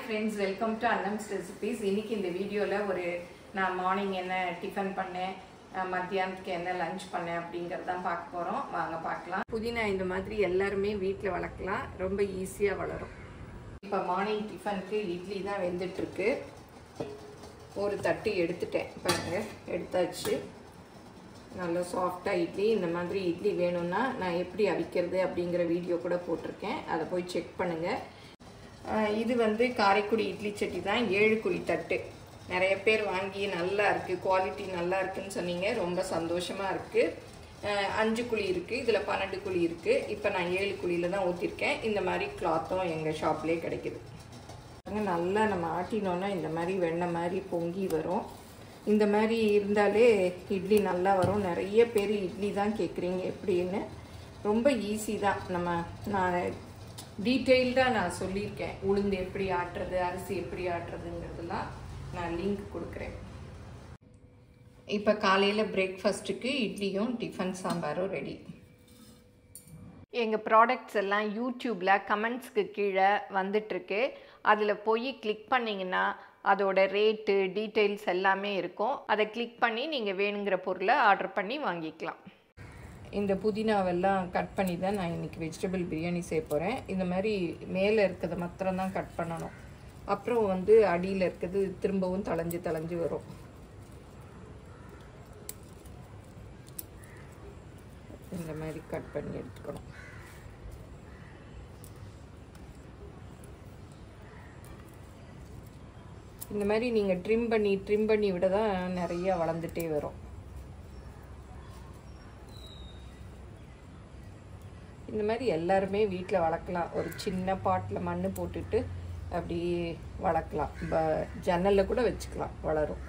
friends welcome to Annams recipes இன்னைக்கு இந்த வீடியோவில் ஒரு நான் மார்னிங் என்ன டிஃபன் பண்ணேன் அஹ் மத்தியானத்துக்கு என்ன லஞ்ச் பண்ணேன் அப்படிங்கிறது தான் பார்க்க போகிறோம் வாங்க பார்க்கலாம் புதினா இந்த மாதிரி எல்லாருமே வீட்டில் வளர்க்கலாம் ரொம்ப ஈஸியாக வளரும் இப்போ மார்னிங் டிஃபனுக்கு இட்லி தான் வெந்துட்டுருக்கு ஒரு தட்டு எடுத்துட்டேன் பாருங்க எடுத்தாச்சு நல்ல சாஃப்டாக இட்லி இந்த மாதிரி இட்லி வேணும்னா நான் எப்படி அவிக்கிறது அப்படிங்கிற வீடியோ கூட போட்டிருக்கேன் அதை போய் செக் பண்ணுங்கள் ஆஹ் இது வந்து காரைக்குடி இட்லி சட்டி தான் ஏழு குழி தட்டு நிறைய பேர் வாங்கி நல்லா இருக்குது குவாலிட்டி நல்லா இருக்குன்னு சொன்னீங்க ரொம்ப சந்தோஷமாக இருக்குது அஞ்சு குழி இருக்குது இதில் பன்னெண்டு குழி இருக்குது இப்போ நான் ஏழு குழியில் தான் ஊற்றிருக்கேன் இந்த மாதிரி கிளாத்தும் எங்கள் ஷாப்லேயே கிடைக்குது பாருங்க, நல்லா நம்ம ஆட்டினோன்னா இந்த மாதிரி வெண்ணெய் மாதிரி பொங்கி வரும் இந்த மாதிரி இருந்தாலே இட்லி நல்லா வரும் நிறைய பேர் இட்லி தான் கேட்குறீங்க எப்படின்னு ரொம்ப ஈஸி தான் நம்ம நான் டீட்டெயில்டாக நான் சொல்லியிருக்கேன் உளுந்து எப்படி ஆட்டுறது அரிசி எப்படி ஆட்டுறதுங்கிறதுலாம் நான் லிங்க் கொடுக்குறேன் இப்போ காலையில் பிரேக்ஃபாஸ்ட்டுக்கு இட்லியும் டிஃபன் சாம்பாரும் ரெடி எங்கள் ப்ராடக்ட்ஸ் எல்லாம் யூடியூப்பில் கமெண்ட்ஸ்க்கு கீழே வந்துட்டுருக்கு அதில் போய் கிளிக் பண்ணிங்கன்னா அதோட ரேட்டு டீட்டெயில்ஸ் எல்லாமே இருக்கும் அதை கிளிக் பண்ணி நீங்கள் வேணுங்கிற பொருளை ஆர்டர் பண்ணி வாங்கிக்கலாம் இந்த புதினாவெல்லாம் கட் பண்ணி தான் நான் இன்றைக்கி வெஜிடபிள் பிரியாணி செய்ய போகிறேன் இந்த மாதிரி மேலே இருக்கிறத மாத்திரம் தான் கட் பண்ணணும் அப்புறம் வந்து அடியில் இருக்கிறது திரும்பவும் தளைஞ்சு தளைஞ்சு வரும் இந்த மாதிரி கட் பண்ணி எடுத்துக்கணும் இந்த மாதிரி நீங்கள் ட்ரிம் பண்ணி ட்ரிம் பண்ணி விட தான் நிறைய வளர்ந்துட்டே வரும் இந்த மாதிரி எல்லாருமே வீட்டில் வளர்க்கலாம் ஒரு சின்ன பாட்டில் மண் போட்டுட்டு அப்படி வளர்க்கலாம் ப ஜன்னலில் கூட வச்சுக்கலாம் வளரும்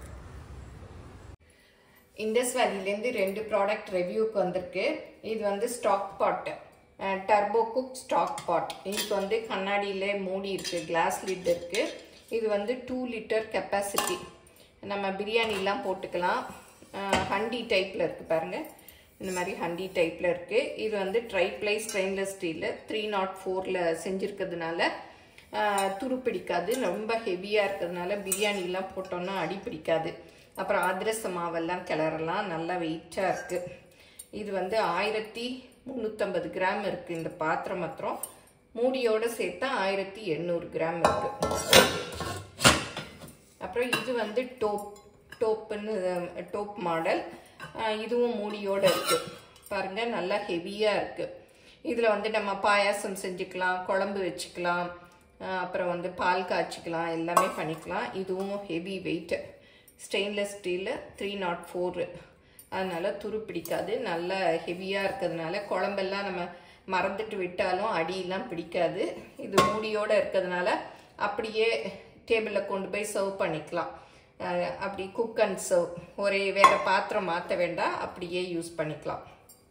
இண்டஸ் வேலிலேருந்து ரெண்டு ப்ராடக்ட் ரிவ்யூக்கு வந்திருக்கு இது வந்து stock pot turbo cook stock pot இதுக்கு வந்து கண்ணாடியில் மூடி இருக்குது கிளாஸ் லிட் இருக்குது இது வந்து டூ லிட்டர் கெப்பாசிட்டி நம்ம பிரியாணிலாம் போட்டுக்கலாம் ஹண்டி டைப்பில் இருக்குது பாருங்கள் இந்த மாதிரி ஹண்டி டைப்பில் இருக்குது இது வந்து triply stainless steel three naught ஃபோரில் செஞ்சுருக்கிறதுனால துரு பிடிக்காது ரொம்ப ஹெவியாக இருக்கிறதுனால பிரியாணிலாம் போட்டோன்னா அடி பிடிக்காது அப்புறம் அதிரச மாவெல்லாம் கிளறலாம் நல்லா வெயிட்டாக இருக்குது இது வந்து ஆயிரத்தி முந்நூற்றம்பது கிராம் இருக்குது இந்த பாத்திரம் மாத்திரம் மூடியோடு சேர்த்தா ஆயிரத்தி எண்ணூறு கிராம் இருக்குது அப்புறம் இது வந்து டோப் டோப்புன்னு டோப் மாடல் இதுவும் மூடியோடு இருக்குது பாருங்கள் நல்லா ஹெவியாக இருக்குது இதில் வந்து நம்ம பாயாசம் செஞ்சுக்கலாம் குழம்பு வச்சுக்கலாம் அப்புறம் வந்து பால் காய்ச்சிக்கலாம் எல்லாமே பண்ணிக்கலாம் இதுவும் heavy weight stainless steel three naught four அதனால் துரு பிடிக்காது நல்லா ஹெவியாக இருக்கிறதுனால குழம்பெல்லாம் நம்ம மறந்துட்டு விட்டாலும் அடியெல்லாம் பிடிக்காது இது மூடியோடு இருக்கிறதுனால அப்படியே டேபிளில் கொண்டு போய் சர்வ் பண்ணிக்கலாம் அப்படி குக் அண்ட் சர்வ் ஒரே வேறு பாத்திரம் மாற்ற வேண்டாம் அப்படியே யூஸ் பண்ணிக்கலாம்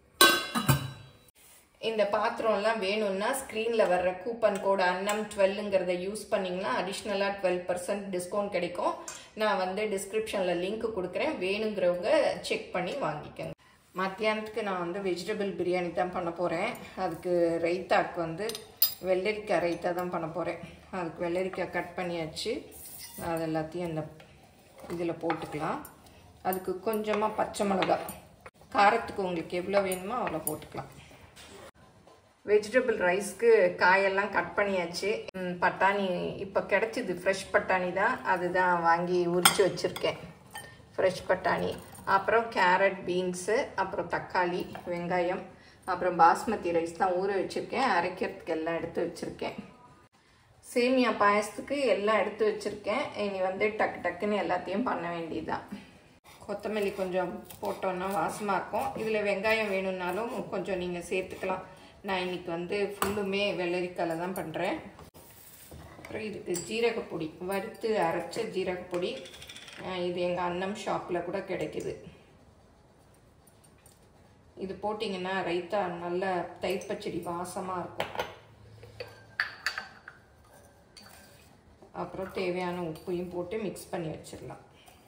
இந்த பாத்திரம்லாம் வேணும்னா ஸ்க்ரீனில் வர்ற கூப்பன் கோடு அன்னம் டுவெல்லுங்கிறத யூஸ் பண்ணிங்கன்னா அடிஷ்னலாக டுவெல் பர்சன்ட் டிஸ்கவுண்ட் கிடைக்கும் நான் வந்து டிஸ்கிரிப்ஷனில் லிங்க் கொடுக்குறேன் வேணுங்கிறவங்க செக் பண்ணி வாங்கிக்கோங்க மத்தியானத்துக்கு நான் வந்து வெஜிடபிள் பிரியாணி தான் பண்ண போகிறேன் அதுக்கு ரைத்தாக்கு வந்து வெள்ளரிக்காய் ரைத்தா தான் பண்ண போகிறேன் அதுக்கு வெள்ளரிக்காய் கட் பண்ணியாச்சு அது எல்லாத்தையும் இந்த இதில் போட்டுக்கலாம் அதுக்கு கொஞ்சமாக பச்சை மிளகா காரத்துக்கு உங்களுக்கு எவ்வளோ வேணுமோ அவ்வளோ போட்டுக்கலாம் வெஜிடபிள் ரைஸ்க்கு காயெல்லாம் கட் பண்ணியாச்சு பட்டாணி இப்போ கிடச்சிது ஃப்ரெஷ் பட்டாணி தான் அதுதான் வாங்கி உரித்து வச்சுருக்கேன் ஃப்ரெஷ் பட்டாணி அப்புறம் கேரட் பீன்ஸு அப்புறம் தக்காளி வெங்காயம் அப்புறம் பாஸ்மதி ரைஸ் தான் ஊற வச்சுருக்கேன் அரைக்கிறதுக்கு எல்லாம் எடுத்து வச்சுருக்கேன் சேமியா பாயசத்துக்கு எல்லாம் எடுத்து வச்சுருக்கேன் இனி வந்து டக்கு டக்குன்னு எல்லாத்தையும் பண்ண வேண்டியதுதான் கொத்தமல்லி கொஞ்சம் போட்டோன்னா வாசமாக இருக்கும் இதில் வெங்காயம் வேணும்னாலும் கொஞ்சம் நீங்கள் சேர்த்துக்கலாம் நான் இன்னைக்கு வந்து ஃபுல்லுமே வெள்ளரிக்காயில் தான் பண்ணுறேன் அப்புறம் இதுக்கு ஜீரகப்பொடி வறுத்து அரைச்ச ஜீரகப்பொடி இது எங்கள் அன்னம் ஷாப்பில் கூட கிடைக்குது இது போட்டிங்கன்னா ரைத்தா நல்ல தயிர் பச்சடி வாசமாக இருக்கும் அப்புறம் தேவையான உப்பையும் போட்டு மிக்ஸ் பண்ணி வச்சிடலாம்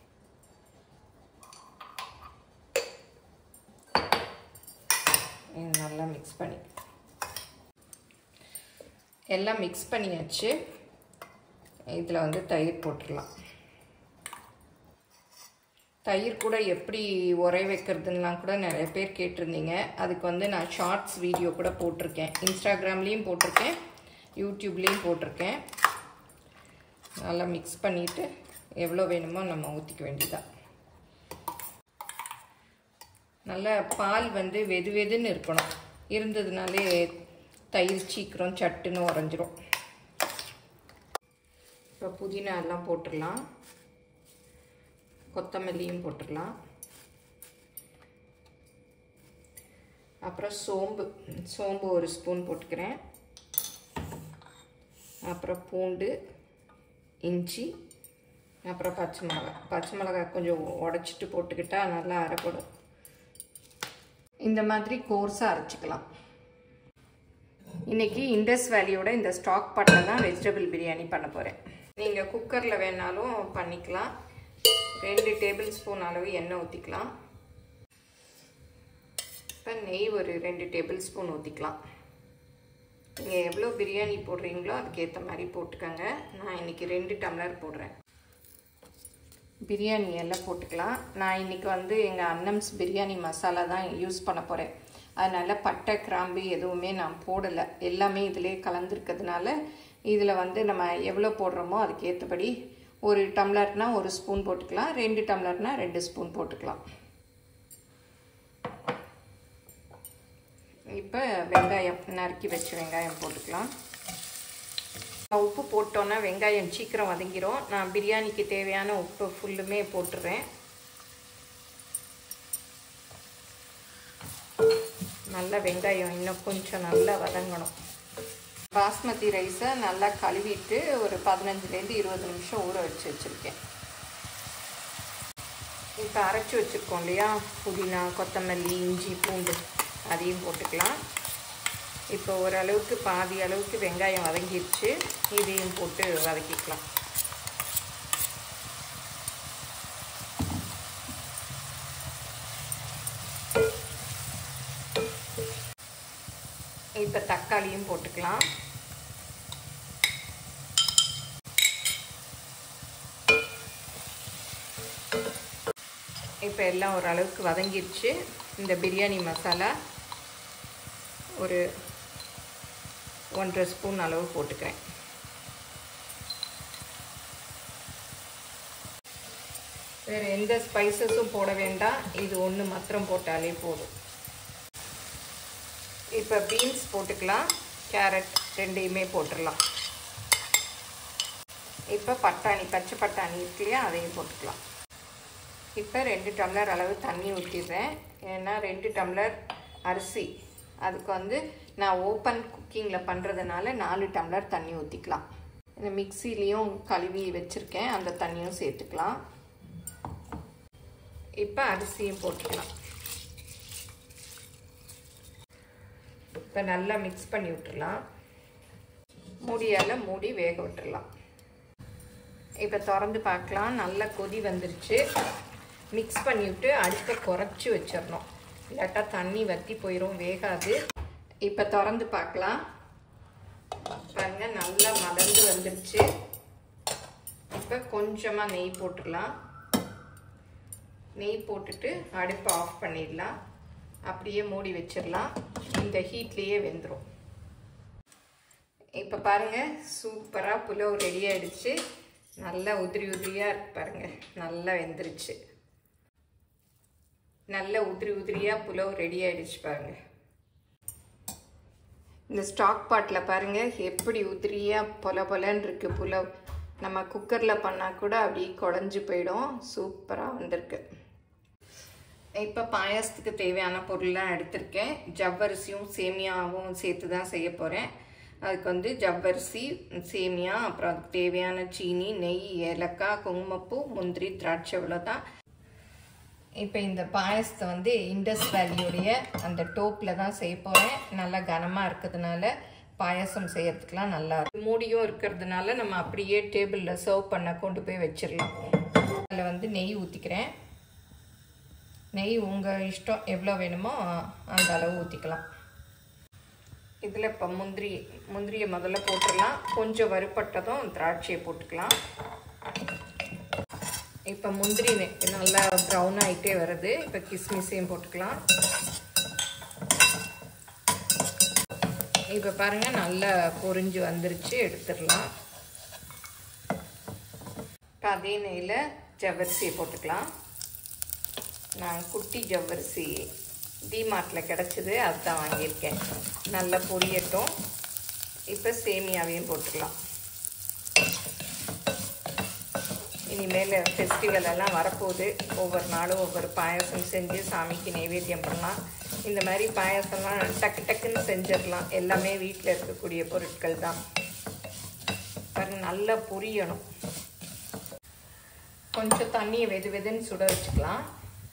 இது நல்லா மிக்ஸ் பண்ணி எல்லாம் மிக்ஸ் பண்ணியாச்சு இதில் வந்து தயிர் போட்டுடலாம் தயிர் கூட எப்படி உரை வைக்கிறதுலாம் கூட நிறைய பேர் கேட்டிருந்தீங்க அதுக்கு வந்து நான் ஷார்ட்ஸ் வீடியோ கூட போட்டிருக்கேன் இன்ஸ்டாகிராம்லேயும் போட்டிருக்கேன் யூடியூப்லேயும் போட்டிருக்கேன் நல்லா மிக்ஸ் பண்ணிவிட்டு எவ்வளோ வேணுமோ நம்ம ஊற்றிக்க வேண்டியதான் நல்ல பால் வந்து வெது வெதுன்னு இருக்கணும் இருந்ததுனாலே தயிர் சீக்கிரம் சட்டுன்னு உறைஞ்சிரும் இப்போ புதினா எல்லாம் போட்டுடலாம் கொத்தமல்லியும் போட்டுடலாம் அப்புறம் சோம்பு சோம்பு ஒரு ஸ்பூன் போட்டுக்கிறேன் அப்புறம் பூண்டு இஞ்சி அப்புறம் பச்சை மிளகாய் பச்சை மிளகாய் கொஞ்சம் உடச்சிட்டு போட்டுக்கிட்டா நல்லா அரைப்படும் இந்த மாதிரி கோர்ஸாக அரைச்சிக்கலாம் இன்றைக்கி இண்டஸ் வேலியோட இந்த ஸ்டாக் பாட்டில் தான் வெஜிடபிள் பிரியாணி பண்ண போகிறேன் நீங்கள் குக்கரில் வேணாலும் பண்ணிக்கலாம் ரெண்டு டேபிள் ஸ்பூன் அளவு எண்ணெய் ஊற்றிக்கலாம் இப்போ நெய் ஒரு ரெண்டு டேபிள் ஸ்பூன் ஊற்றிக்கலாம் நீங்கள் எவ்வளோ பிரியாணி போடுறீங்களோ அதுக்கேற்ற மாதிரி போட்டுக்கோங்க நான் இன்றைக்கி ரெண்டு டம்ளர் போடுறேன் பிரியாணி எல்லாம் போட்டுக்கலாம் நான் இன்றைக்கி வந்து எங்கள் அன்னம்ஸ் பிரியாணி மசாலா தான் யூஸ் பண்ண போகிறேன் அதனால் பட்டை கிராம்பு எதுவுமே நான் போடலை எல்லாமே இதிலே கலந்துருக்கிறதுனால இதில் வந்து நம்ம எவ்வளோ போடுறோமோ அதுக்கு ஏற்றபடி ஒரு டம்ளர்னால் ஒரு ஸ்பூன் போட்டுக்கலாம் ரெண்டு டம்ளர்னால் ரெண்டு ஸ்பூன் போட்டுக்கலாம் இப்போ வெங்காயம் நறுக்கி வச்ச வெங்காயம் போட்டுக்கலாம் உப்பு போட்டோன்னா வெங்காயம் சீக்கிரம் வதங்கிரும் நான் பிரியாணிக்கு தேவையான உப்பு ஃபுல்லுமே போட்டுறேன் நல்லா வெங்காயம் இன்னும் கொஞ்சம் நல்லா வதங்கணும் பாஸ்மதி ரைஸை நல்லா கழுவிட்டு ஒரு பதினஞ்சுலேருந்து இருபது நிமிஷம் ஊற வச்சு வச்சுருக்கேன் இப்போ அரைச்சி வச்சுருக்கோம் இல்லையா புதினா கொத்தமல்லி இஞ்சி பூண்டு அதையும் போட்டுக்கலாம் இப்போ ஓரளவுக்கு பாதி அளவுக்கு வெங்காயம் வதங்கிடுச்சு இதையும் போட்டு வதக்கிக்கலாம் இப்போ தக்காளியும் போட்டுக்கலாம் இப்போ எல்லாம் ஓரளவுக்கு வதங்கிடுச்சு இந்த பிரியாணி மசாலா ஒரு ஒன்றரை ஸ்பூன் அளவு போட்டுக்கிறேன் வேறு எந்த ஸ்பைசஸும் போட வேண்டாம் இது ஒன்று மாத்திரம் போட்டாலே போதும் இப்போ பீன்ஸ் போட்டுக்கலாம் கேரட் ரெண்டையுமே போட்டுடலாம் இப்போ பட்டாணி பச்சை பட்டாணி இருக்கு இல்லையா அதையும் போட்டுக்கலாம் இப்போ ரெண்டு டம்ளர் அளவு தண்ணி ஊற்றிடுறேன் ஏன்னா ரெண்டு டம்ளர் அரிசி அதுக்கு வந்து நான் ஓப்பன் குக்கிங்கில் பண்ணுறதுனால நாலு டம்ளர் தண்ணி ஊற்றிக்கலாம் இந்த மிக்சிலையும் கழுவி வச்சுருக்கேன் அந்த தண்ணியும் சேர்த்துக்கலாம் இப்போ அரிசியும் போட்டுக்கலாம் இப்போ நல்லா மிக்ஸ் பண்ணி விட்டுடலாம் மூடியால் மூடி வேக விட்டுடலாம் இப்போ திறந்து பார்க்கலாம் நல்லா கொதி வந்துருச்சு மிக்ஸ் பண்ணிவிட்டு அடுப்பை குறைச்சி வச்சிடணும் இல்லாட்டா தண்ணி வற்றி போயிடும் வேகாது இப்போ திறந்து பார்க்கலாம் பாருங்க நல்லா மலர்ந்து வந்துருச்சு இப்போ கொஞ்சமாக நெய் போட்டுடலாம் நெய் போட்டுட்டு அடுப்பை ஆஃப் பண்ணிடலாம் அப்படியே மூடி வச்சிடலாம் இந்த ஹீட்லேயே வெந்துடும் இப்போ பாருங்கள் சூப்பராக புலவு ரெடி ஆகிடுச்சு நல்லா உதிரி உதிரியாக இருக்கு பாருங்கள் நல்லா வெந்துருச்சு நல்ல உதிரி உதிரியாக புலவு ரெடி ஆகிடுச்சு பாருங்கள் இந்த ஸ்டாக் பாட்டில் பாருங்கள் எப்படி உதிரியாக பொல பொலன்னு இருக்குது புலவ் நம்ம குக்கரில் பண்ணால் கூட அப்படியே குழஞ்சி போயிடும் சூப்பராக வந்திருக்கு இப்போ பாயாசத்துக்கு தேவையான பொருள்லாம் எடுத்திருக்கேன் ஜவ்வரிசியும் சேமியாவும் சேர்த்து தான் செய்ய போகிறேன் அதுக்கு வந்து ஜவ்வரிசி சேமியா அப்புறம் அதுக்கு தேவையான சீனி நெய் ஏலக்காய் குங்குமப்பூ முந்திரி திராட்சை இவ்வளோதான் இப்போ இந்த பாயசத்தை வந்து இண்டஸ் வேலியோடைய அந்த டோப்பில் தான் செய்ய போகிறேன் நல்லா கனமாக இருக்கிறதுனால பாயசம் செய்யறதுக்கெலாம் நல்லா இருக்கும் மூடியும் இருக்கிறதுனால நம்ம அப்படியே டேபிளில் சர்வ் பண்ண கொண்டு போய் வச்சிடலாம் அதில் வந்து நெய் ஊற்றிக்கிறேன் நெய் உங்கள் இஷ்டம் எவ்வளோ வேணுமோ அந்த அளவு ஊற்றிக்கலாம் இதில் இப்போ முந்திரி முந்திரியை முதல்ல போட்டுடலாம் கொஞ்சம் வறுப்பட்டதும் திராட்சையை போட்டுக்கலாம் இப்போ முந்திரி நல்லா ப்ரௌன் ஆகிட்டே வருது இப்போ கிஸ்மிஸையும் போட்டுக்கலாம் இப்போ பாருங்கள் நல்லா பொரிஞ்சு வந்துருச்சு எடுத்துடலாம் இப்போ அதே நெய்யில் ஜவ்வரிசியை போட்டுக்கலாம் நான் குட்டி ஜவ்வரிசி டிமார்ட்டில் கிடச்சிது அதுதான் வாங்கியிருக்கேன் நல்லா பொரியட்டும் இப்போ சேமியாவையும் போட்டுக்கலாம் இனிமேல் ஃபெஸ்டிவல் எல்லாம் வரப்போகுது ஒவ்வொரு நாளும் ஒவ்வொரு பாயசம் செஞ்சு சாமிக்கு நைவேத்தியம் பண்ணலாம் இந்த மாதிரி பாயசம்லாம் டக்கு டக்குன்னு செஞ்சிடலாம் எல்லாமே வீட்டில் இருக்கக்கூடிய பொருட்கள் தான் பாருங்க நல்லா பொரியணும் கொஞ்சம் தண்ணியை வெது வெதுன்னு சுட வச்சுக்கலாம்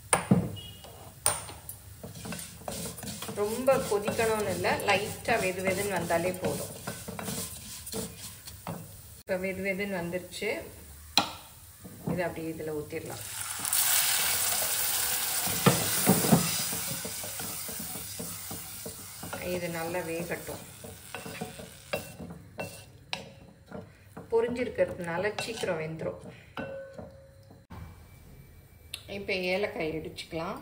ரொம்ப கொதிக்கணும்னு இல்லை லைட்டாக வெது வெதுன்னு வந்தாலே போதும் இப்போ வெது வெதுன்னு வந்துருச்சு இது அப்படியே இதில் ஊற்றிடலாம் இது நல்லா வேகட்டும் பொரிஞ்சிருக்கிறதுனால சீக்கிரம் வெந்துடும் இப்போ ஏலக்காய் இடிச்சுக்கலாம்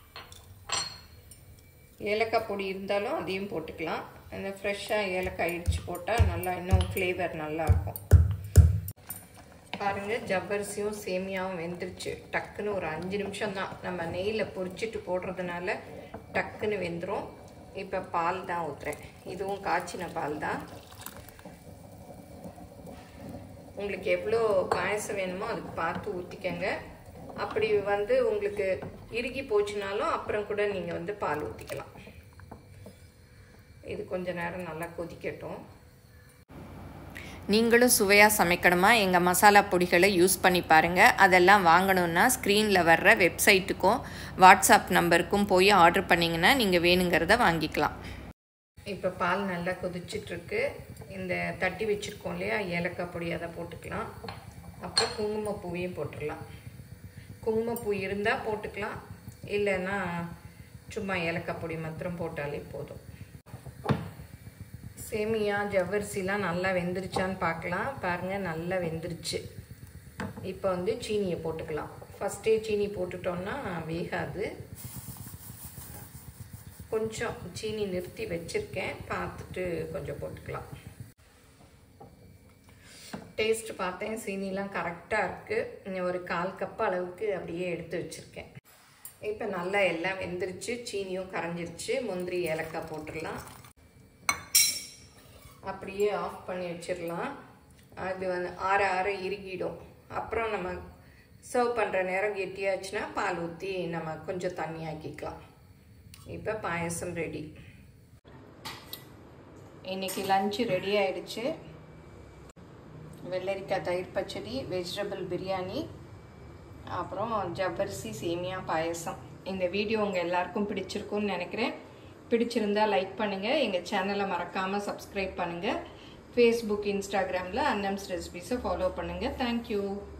ஏலக்காய் பொடி இருந்தாலும் அதையும் போட்டுக்கலாம் அந்த ஃப்ரெஷ்ஷாக ஏலக்காய் இடித்து போட்டால் நல்லா இன்னும் ஃப்ளேவர் நல்லாயிருக்கும் பாருங்கள் ஜவ்வரிசியும் சேமியாவும் வெந்துருச்சு டக்குன்னு ஒரு அஞ்சு நிமிஷம் தான் நம்ம நெய்யில் பொரிச்சிட்டு போடுறதுனால டக்குன்னு வெந்துடும் இப்போ பால் தான் ஊற்றுறேன் இதுவும் காய்ச்சின பால் தான் உங்களுக்கு எவ்வளோ பாயசம் வேணுமோ அதுக்கு பார்த்து ஊற்றிக்கங்க அப்படி வந்து உங்களுக்கு இறுகி போச்சுனாலும் அப்புறம் கூட நீங்கள் வந்து பால் ஊற்றிக்கலாம் இது கொஞ்ச நேரம் நல்லா கொதிக்கட்டும் நீங்களும் சுவையாக சமைக்கணுமா எங்கள் மசாலா பொடிகளை யூஸ் பண்ணி பாருங்கள் அதெல்லாம் வாங்கணுன்னா ஸ்க்ரீனில் வர்ற வெப்சைட்டுக்கும் வாட்ஸ்அப் நம்பருக்கும் போய் ஆர்டர் பண்ணிங்கன்னா நீங்கள் வேணுங்கிறத வாங்கிக்கலாம் இப்போ பால் நல்லா கொதிச்சிட்ருக்கு இந்த தட்டி வச்சுருக்கோம் இல்லையா ஏலக்காய் பொடி அதை போட்டுக்கலாம் அப்புறம் குங்குமப்பூவையும் போட்டுடலாம் குங்குமப்பூ இருந்தால் போட்டுக்கலாம் இல்லைன்னா சும்மா ஏலக்காய் பொடி மாத்திரம் போட்டாலே போதும் சேமியா ஜவ்வரிசிலாம் நல்லா வெந்துருச்சான்னு பார்க்கலாம் பாருங்கள் நல்லா வெந்துருச்சு இப்போ வந்து சீனியை போட்டுக்கலாம் ஃபஸ்ட்டே சீனி போட்டுட்டோம்னா வேகாது கொஞ்சம் சீனி நிறுத்தி வச்சுருக்கேன் பார்த்துட்டு கொஞ்சம் போட்டுக்கலாம் டேஸ்ட் பார்த்தேன் சீனிலாம் கரெக்டாக இருக்குது ஒரு கால் கப் அளவுக்கு அப்படியே எடுத்து வச்சுருக்கேன் இப்போ நல்லா எல்லாம் வெந்துருச்சு சீனியும் கரைஞ்சிருச்சு முந்திரி ஏலக்காய் போட்டுடலாம் அப்படியே ஆஃப் பண்ணி வச்சிடலாம் அது வந்து ஆற ஆற இறுகிடும் அப்புறம் நம்ம சர்வ் பண்ணுற நேரம் கெட்டியாச்சுன்னா பால் ஊற்றி நம்ம கொஞ்சம் தண்ணி ஆக்கிக்கலாம் இப்போ பாயசம் ரெடி இன்றைக்கி லஞ்சு ரெடி ஆயிடுச்சு வெள்ளரிக்காய் தயிர் பச்சடி வெஜிடபிள் பிரியாணி அப்புறம் ஜவ்வரிசி சேமியா பாயசம் இந்த வீடியோ உங்கள் எல்லாருக்கும் பிடிச்சிருக்கும்னு நினைக்கிறேன் பிடிச்சிருந்தா லைக் பண்ணுங்கள் எங்கள் சேனலை மறக்காமல் சப்ஸ்கிரைப் பண்ணுங்கள் ஃபேஸ்புக் இன்ஸ்டாகிராமில் அன்னம்ஸ் ரெசிபிஸை ஃபாலோ பண்ணுங்கள் தேங்க்யூ